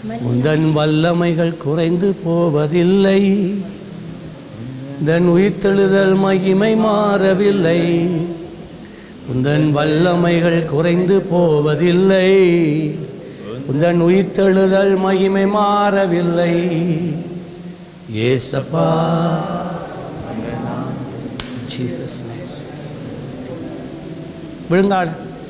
உந்தன் வல்லமைகள் குறைந்து போவதில்லை உந்தன் உயிர்த்தெழுதல் மகிமை மாறவில்லை உந்தன் வல்லமைகள் குறைந்து போவதில்லை உந்தன் உயிர்த்தெழுதல் மகிமை மாறவில்லை ஏசப்பா ஜீசஸ் விழுங்காடு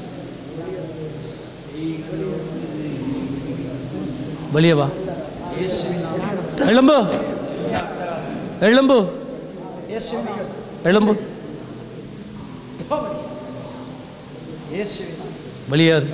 வெளியே வா எழும்பு எழும்பு எழும்பு வெளியேறு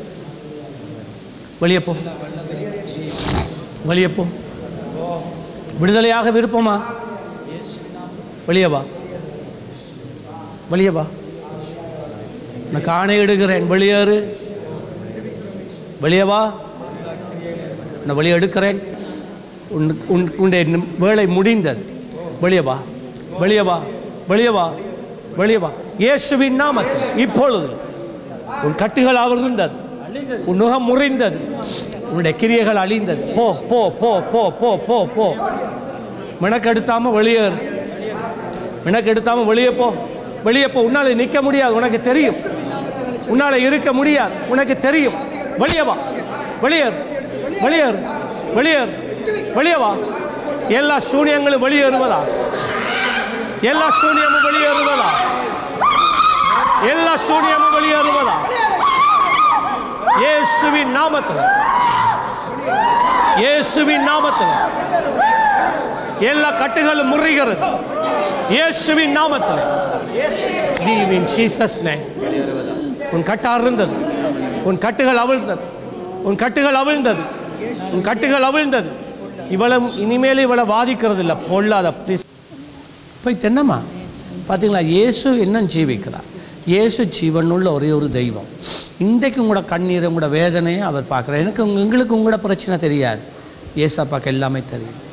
வெளியே போ வெளியே போ விடுதலையாக விருப்பமா வெளியே வா வெளியே வா நான் காணையிடுகிறேன் வெளியேறு வெளியே வா நான் வெளியே எடுக்கிறேன் உன் உன் உன்னுடைய நி- வேலை முடிந்தது வெளியே வா வெளியே வா வெளியே வா வெளியே வா இயேசுவின் நாமத்தில் இப்பொழுது உன் கட்டுகள் அவிழ்ந்தது உன் நுகம் முறிந்தது உன்னுடைய கிரியைகள் அழிந்தது போ போ போ போ போ போ போ மெனக்கெடுத்தாம வெளியேறு மெனக்கெடுத்தாம வெளியே போ வெளியே போ உன்னால நிற்க முடியாது உனக்கு தெரியும் உன்னால இருக்க முடியாது உனக்கு தெரியும் வெளியே வா வெளியேறு வெளியேறு வெளியேறு வெளியே வா எல்லா சூனியங்களும் வெளியேறுவதா எல்லா சூனியமும் வெளியேறுவதா எல்லா சூனியமும் வெளியேறுவதா இயேசுவின் நாமத்தில் இயேசுவின் நாமத்தில் எல்லா கட்டுகளும் முறிகிறது இயேசுவின் நாமத்தில் Leave in Jesus name. உன் கட்டு அருந்தது உன் கட்டுகள் அவிழ்ந்தது உன் கட்டுகள் அவிழ்ந்தது உன் கட்டுகள் அவிழ்ந்தது இவளை இனிமேல் இவளை வாதிக்கிறது இல்லை பொல்லாத ப்ளீஸ் போய் தென்னம்மா பார்த்தீங்களா இயேசு என்ன ஜீவிக்கிறார் இயேசு ஜீவனுள்ள ஒரே ஒரு தெய்வம் இன்றைக்கு உங்களோட கண்ணீர் உங்களோட வேதனையை அவர் பார்க்குறார் எனக்கு உங்க- எங்களுக்கு உங்களோட பிரச்சனை தெரியாது ஏசப்பாக்கு எல்லாமே தெரியும்